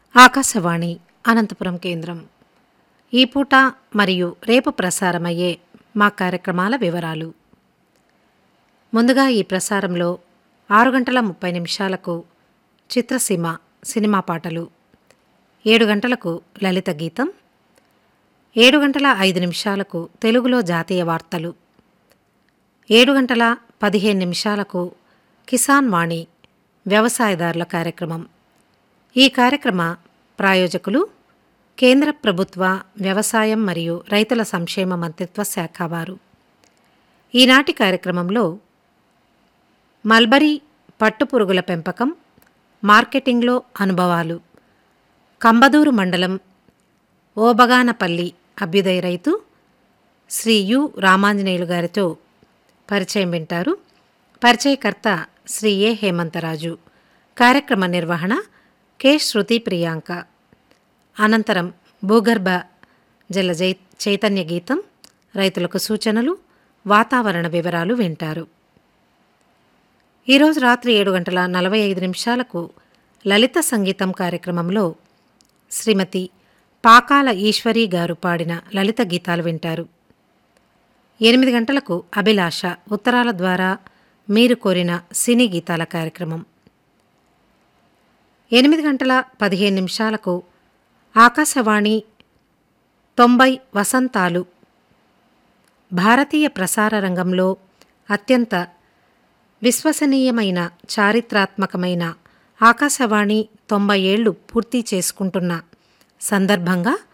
ఆకాశవాణి అనంతపురం కేంద్రం ఈ పూట మరియు రేపు ప్రసారమయ్యే మా కార్యక్రమాల వివరాలు ముందుగా ఈ ప్రసారంలో ఆరు గంటల ముప్పై నిమిషాలకు చిత్రసీమ సినిమా పాటలు ఏడు గంటలకు లలిత గీతం ఏడు గంటల ఐదు నిమిషాలకు తెలుగులో జాతీయ వార్తలు ఏడు గంటల పదిహేను నిమిషాలకు కిసాన్ వాణి వ్యవసాయదారుల కార్యక్రమం ఈ కార్యక్రమ ప్రాయోజకులు కేంద్ర ప్రభుత్వ వ్యవసాయం మరియు రైతుల సంక్షేమ మంత్రిత్వ శాఖ వారు ఈనాటి కార్యక్రమంలో మల్బరీ పట్టుపురుగుల పెంపకం మార్కెటింగ్లో అనుభవాలు కంబదూరు మండలం ఓబగానపల్లి అభ్యుదయ రైతు శ్రీ యు రామాంజనేయులు గారితో పరిచయం వింటారు పరిచయకర్త శ్రీ ఏ హేమంతరాజు కార్యక్రమ నిర్వహణ కె శృతి ప్రియాంక అనంతరం భూగర్భ జల జై చైతన్య గీతం రైతులకు సూచనలు వాతావరణ వివరాలు వింటారు ఈరోజు రాత్రి ఏడు గంటల నలభై ఐదు నిమిషాలకు లలిత సంగీతం కార్యక్రమంలో శ్రీమతి పాకాల ఈశ్వరి గారు పాడిన లలిత గీతాలు వింటారు ఎనిమిది గంటలకు అభిలాష ఉత్తరాల ద్వారా మీరు కోరిన సినీ గీతాల కార్యక్రమం ఎనిమిది గంటల పదిహేను నిమిషాలకు ఆకాశవాణి తొంభై వసంతాలు భారతీయ ప్రసార రంగంలో అత్యంత విశ్వసనీయమైన చారిత్రాత్మకమైన ఆకాశవాణి తొంభై ఏళ్లు పూర్తి చేసుకుంటున్న సందర్భంగా